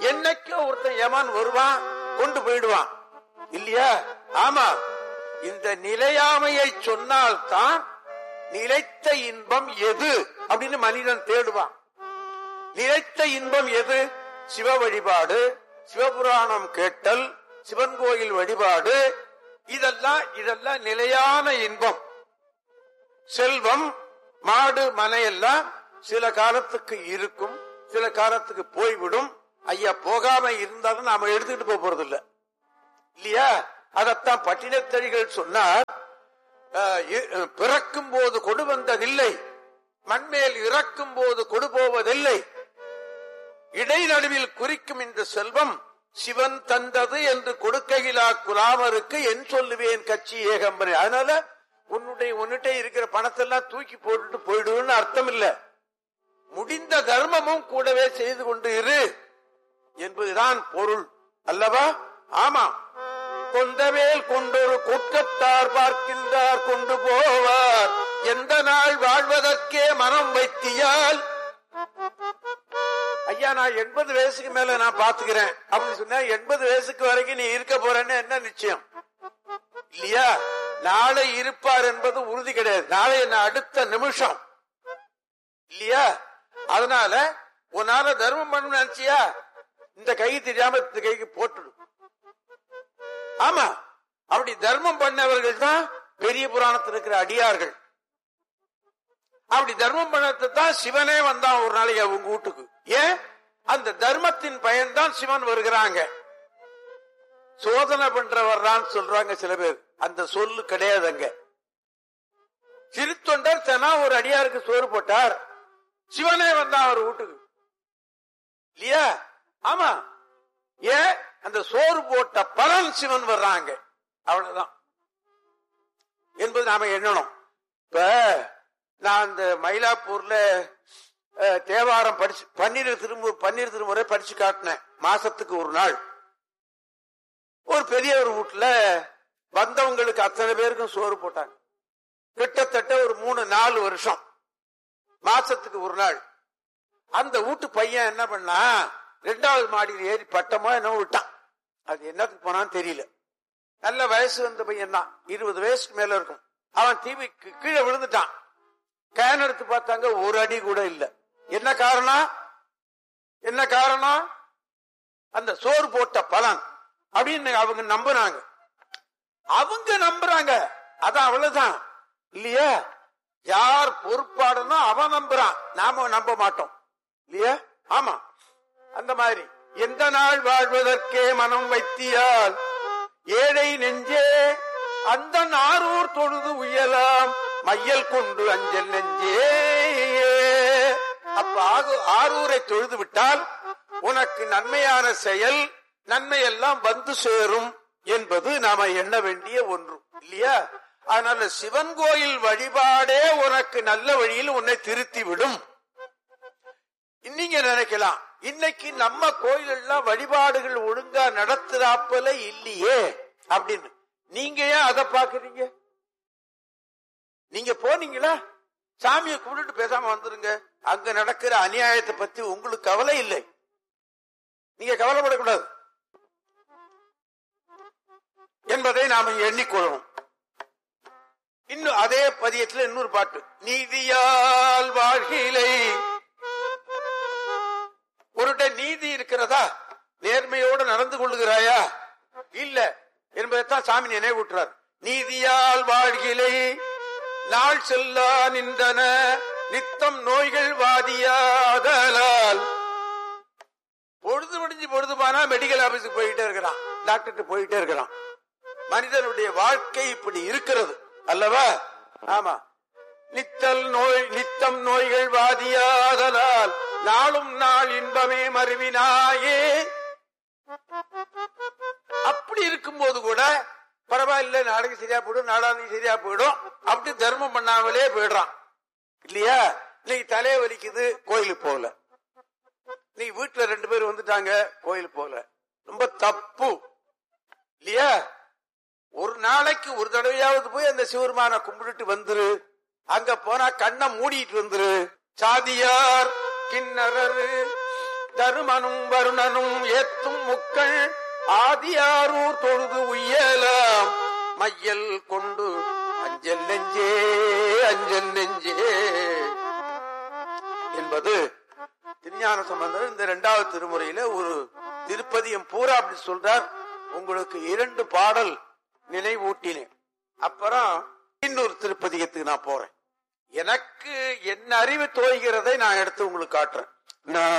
என்னைக்கோ ஒருத்தன் ஏமான் வருவான் கொண்டு போயிடுவான் இல்லையா ஆமா இந்த நிலையாமையை சொன்னால்தான் நிலைத்த இன்பம் எது அப்படின்னு மனிதன் தேடுவான் நிலைத்த இன்பம் எது சிவ வழிபாடு சிவபுராணம் கேட்டல் சிவன் கோயில் வழிபாடு இதெல்லாம் இதெல்லாம் நிலையான இன்பம் செல்வம் மாடு மனையெல்லாம் சில காலத்துக்கு இருக்கும் சில காலத்துக்கு போய்விடும் ஐயா போகாம இருந்தாலும் நாம எடுத்துக்கிட்டு போக போறது இல்ல இல்லையா அதத்தான் பட்டினத்தடிகள் சொன்னார் அஹ், இ- பிறக்கும் போது கொடு வந்ததில்லை மண்மேல் இறக்கும் போது கொடு போவதில்லை இடைநடுவில் குறிக்கும் இந்த செல்வம் சிவன் தந்தது என்று கொடுக்கையிலா குலாமருக்கு என் சொல்லுவேன் கட்சி ஏகம்பரே அதனால உன்னுடைய உன்னிட்ட இருக்கிற பணத்தெல்லாம் தூக்கி போட்டுட்டு போயிடுன்னு அர்த்தம் இல்ல முடிந்த தர்மமும் கூடவே செய்து கொண்டு இரு என்பதுதான் பொருள் அல்லவா ஆமா கொண்டவேல் கொண்டொரு குற்றத்தார் பார்க்கின்றார் கொண்டு போவார் எந்த நாள் வாழ்வதற்கே மனம் வைத்தியால் ஐயா நான் எண்பது வயசுக்கு மேல நான் பாத்துக்கிறேன் அப்படின்னு சொன்னா எண்பது வயசுக்கு வரைக்கும் நீ இருக்க போறேன்னு என்ன நிச்சயம் இல்லையா நாளை இருப்பார் என்பது உறுதி கிடையாது நாளை என்ன அடுத்த நிமிஷம் இல்லையா அதனால உன்னால தர்மம் பண்ணணும்னு நினைச்சியா இந்த கை தெரியாம இந்த கைக்கு போட்டுடும் ஆமா அப்படி தர்மம் பண்ணவர்கள் தான் பெரிய புராணத்தில் இருக்கிற அடியார்கள் அப்படி தர்மம் பண்ணது தான் சிவனே வந்தான் ஒரு நாளைக்கு உங்க வீட்டுக்கு ஏன் அந்த தர்மத்தின் பயன்தான் சிவன் வருகிறாங்க சோதனை பண்றவர் தான் சொல்றாங்க சில பேர் அந்த சொல்லு கிடையாதுங்க திருத்தொண்டர் தனா ஒரு அடியாருக்கு சோறு போட்டார் சிவனே வந்தான் அவர் வீட்டுக்கு இல்லையா ஆமா ஏன் அந்த சோறு போட்ட பலன் சிவன் வர்றாங்க அவ்வளவுதான் என்பது நாம எண்ணணும் இப்ப நான் இந்த மயிலாப்பூர்ல அஹ், தேவாரம் படிச்சு பன்னீர் திரும்ப பன்னீர் திருமுறை படிச்சு காட்டினேன் மாசத்துக்கு ஒரு நாள் ஒரு பெரிய ஒரு வீட்டுல வந்தவங்களுக்கு அத்தனை பேருக்கும் சோறு போட்டாங்க கிட்டத்தட்ட ஒரு மூணு நாலு வருஷம் மாசத்துக்கு ஒரு நாள் அந்த வீட்டு பையன் என்ன பண்ணா ரெண்டாவது மாடியில் ஏறி பட்டமா என்ன விட்டான் அது என்னத்துக்கு போனான்னு தெரியல நல்ல வயசு வந்த பையன் தான் இருபது வயசுக்கு மேல இருக்கும் அவன் தீவி கீ- கீழே விழுந்துட்டான் கேன் எடுத்து பார்த்தாங்க ஒரு அடி கூட இல்ல என்ன காரணம் என்ன காரணம் அந்த சோறு போட்ட பலன் அப்படின்னு அவங்க நம்புனாங்க அவங்க நம்புறாங்க அதான் அவ்வளவுதான் இல்லையா யார் பொறுப்பாடுனோ அவன் நம்புறான் நாம நம்ப மாட்டோம் இல்லையா ஆமா அந்த மாதிரி எந்த நாள் வாழ்வதற்கே மனம் வைத்தியால் ஏழை நெஞ்சே அந்த நாரூர் தொழுது உயலாம் மையல் கொண்டு அஞ்சல் நெஞ்சே அப்ப ஆகு- ஆரூரை தொழுது விட்டால் உனக்கு நன்மையான செயல் நன்மை எல்லாம் வந்து சேரும் என்பது நாம எண்ண வேண்டிய ஒன்று இல்லையா அதனால சிவன் கோயில் வழிபாடே உனக்கு நல்ல வழியில் உன்னை திருத்தி விடும் நீங்க நினைக்கலாம் இன்னைக்கு நம்ம கோயில் எல்லாம் வழிபாடுகள் ஒழுங்கா நடத்துறாப்பல இல்லையே அப்படின்னு நீங்க ஏன் அதை பாக்குறீங்க நீங்க போனீங்களா சாமியை கும்பிட்டு பேசாம வந்துருங்க அங்க நடக்கிற அநியாயத்தை பத்தி உங்களுக்கு கவலை இல்லை நீங்க கவலைப்படக்கூடாது என்பதை நாம எண்ணிக்கொள்ளணும் இன்னும் அதே பதியத்துல இன்னொரு பாட்டு நீதியால் வாழ்கிலை ஒருட நீதி இருக்கிறதா நேர்மையோடு நடந்து கொள்ளுகிறாயா இல்ல என்பதைத்தான் சாமி நினைவூட்டுறார் நீதியால் வாழ்கிலை நாள் செல்லா நின்றன நித்தம் நோய்கள் வாதியாதலால் பொழுது முடிஞ்சு பொழுது போனா மெடிக்கல் ஆபீஸுக்கு போயிட்டே இருக்கிறான் டாக்டர்கிட்ட போயிட்டே இருக்கிறான் மனிதனுடைய வாழ்க்கை இப்படி இருக்கிறது அல்லவா ஆமா நித்தல் நோய் நித்தம் நோய்கள் வாதியாதலால் நாளும் நாள் இன்பமே மருவினாயே அப்படி இருக்கும்போது கூட பரவாயில்ல நாளைக்கு சரியா போயிடும் நாளாந்தி சரியா போயிடும் அப்படி தர்மம் பண்ணாமலே போயிடுறான் இல்லையா இன்னைக்கு தலையை வலிக்குது கோயிலுக்கு போகல நீ வீட்டுல ரெண்டு பேர் வந்துட்டாங்க கோயிலுக்கு போகல ரொம்ப தப்பு இல்லையா ஒரு நாளைக்கு ஒரு தடவையாவது போய் அந்த சிவருமான கும்பிட்டுட்டு வந்துரு அங்க போனா கண்ணை மூடிட்டு வந்துரு சாதியார் கிண்ணறரு தர அருமனும் வருணனும் ஏத்தும் முக்கள் ஆதியாரூர் தொழுது உய்யலாம் மையல் கொண்டு அஞ்சல் நெஞ்சே அஞ்சல் நெஞ்சே என்பது திருஞான சம்பந்தர் இந்த இரண்டாவது திருமுறையில ஒரு திருப்பதியம் பூரா அப்படி சொல்றார் உங்களுக்கு இரண்டு பாடல் நினைவூட்டினேன் அப்புறம் இன்னொரு திருப்பதியத்துக்கு நான் போறேன் எனக்கு என்ன அறிவு தோய்கிறதை நான் எடுத்து உங்களுக்கு காட்டுறேன் நான்